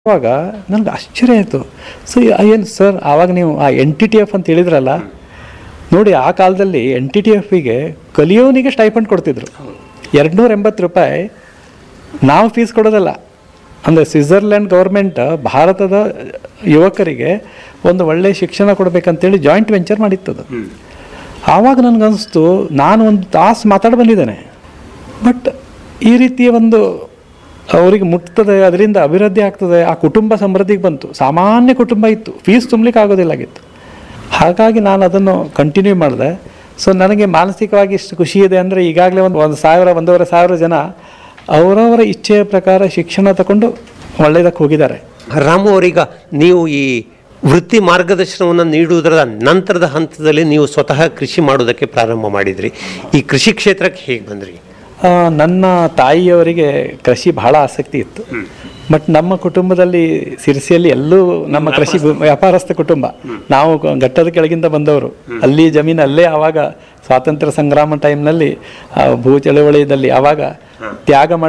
ಆವಾಗ ನನಗೆ ಆಶ್ಚರ್ಯ ಆಯಿತು ಸೊ ಏನು ಸರ್ ಆವಾಗ ನೀವು ಆ ಎನ್ ಟಿ ಟಿ ಎಫ್ ಅಂತ ಹೇಳಿದ್ರಲ್ಲ ನೋಡಿ ಆ ಕಾಲದಲ್ಲಿ ಎನ್ ಟಿ ಟಿ ಎಫಿಗೆ ಕಲಿಯೋನಿಗೆ ಸ್ಟೈಪಂಡ್ ಕೊಡ್ತಿದ್ರು ಎರಡುನೂರ ಎಂಬತ್ತು ರೂಪಾಯಿ ನಾವು ಫೀಸ್ ಕೊಡೋದಲ್ಲ ಅಂದರೆ ಸ್ವಿಟ್ಜರ್ಲ್ಯಾಂಡ್ ಗೌರ್ಮೆಂಟ್ ಭಾರತದ ಯುವಕರಿಗೆ ಒಂದು ಒಳ್ಳೆಯ ಶಿಕ್ಷಣ ಕೊಡಬೇಕಂತೇಳಿ ಜಾಯಿಂಟ್ ವೆಂಚರ್ ಮಾಡಿತ್ತದು ಆವಾಗ ನನಗನ್ನಿಸ್ತು ನಾನು ಒಂದು ತಾಸು ಮಾತಾಡಿ ಬಂದಿದ್ದೇನೆ ಬಟ್ ಈ ರೀತಿಯ ಒಂದು ಅವರಿಗೆ ಮುಟ್ತದೆ ಅದರಿಂದ ಅಭಿವೃದ್ಧಿ ಆಗ್ತದೆ ಆ ಕುಟುಂಬ ಸಮೃದ್ಧಿಗೆ ಬಂತು ಸಾಮಾನ್ಯ ಕುಟುಂಬ ಇತ್ತು ಫೀಸ್ ತುಂಬಲಿಕ್ಕೆ ಆಗೋದಿಲ್ಲಾಗಿತ್ತು ಹಾಗಾಗಿ ನಾನು ಅದನ್ನು ಕಂಟಿನ್ಯೂ ಮಾಡಿದೆ ಸೊ ನನಗೆ ಮಾನಸಿಕವಾಗಿ ಇಷ್ಟು ಖುಷಿ ಇದೆ ಅಂದರೆ ಈಗಾಗಲೇ ಒಂದು ಒಂದು ಸಾವಿರ ಒಂದೂವರೆ ಸಾವಿರ ಜನ ಅವರವರ ಇಚ್ಛೆಯ ಪ್ರಕಾರ ಶಿಕ್ಷಣ ತಗೊಂಡು ಒಳ್ಳೆಯದಕ್ಕೆ ಹೋಗಿದ್ದಾರೆ ರಾಮು ಅವರೀಗ ನೀವು ಈ ವೃತ್ತಿ ಮಾರ್ಗದರ್ಶನವನ್ನು ನೀಡುವುದರ ನಂತರದ ಹಂತದಲ್ಲಿ ನೀವು ಸ್ವತಃ ಕೃಷಿ ಮಾಡೋದಕ್ಕೆ ಪ್ರಾರಂಭ ಮಾಡಿದ್ರಿ ಈ ಕೃಷಿ ಕ್ಷೇತ್ರಕ್ಕೆ ಹೇಗೆ ಬಂದ್ರಿ ಆ, ನನ್ನ ತಾಯಿಯವರಿಗೆ ಕೃಷಿ ಬಹಳ ಆಸಕ್ತಿ ಇತ್ತು ಬಟ್ ನಮ್ಮ ಕುಟುಂಬದಲ್ಲಿ ಸಿರಿಸಿಯಲ್ಲಿ ಎಲ್ಲೂ ನಮ್ಮ ಕೃಷಿ ಭೂ- ವ್ಯಾಪಾರಸ್ಥ ಕುಟುಂಬ ನಾವು ಗ- ಘಟ್ಟದ ಕೆಳಗಿಂದ ಬಂದವರು ಅಲ್ಲಿ ಜಮೀನು ಅಲ್ಲೇ ಆವಾಗ ಸ್ವಾತಂತ್ರ್ಯ ಸಂಗ್ರಾಮ ಟೈಮ್ನಲ್ಲಿ ಭೂ ಚಳವಳಿಯಲ್ಲಿ ಆವಾಗ ತ್ಯಾಗ ಮಾಡಿ